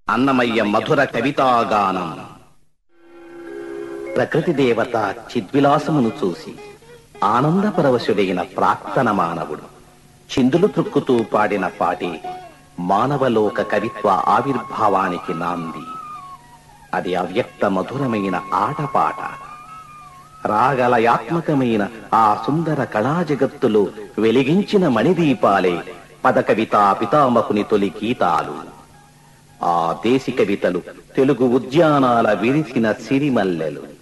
అన్నమయ్య మధుర కవితాగానం ప్రకృతి దేవత చిద్విలాసమును చూసి ఆనందపరవశుడైన ప్రాక్తన మానవుడు చిందులు త్రుక్కుతూ పాడిన పాటే మానవలోక కవిత్వ ఆవిర్భావానికి నాంది అది అవ్యక్త మధురమైన ఆటపాట రాగలయాత్మకమైన ఆ సుందర కళా జగత్తులో వెలిగించిన మణిదీపాలే పదకవితా పితామహుని తొలి గీతాలు ఆ దేశి కవితలు తెలుగు ఉద్యానాల విరిసిన సిరిమల్లెలు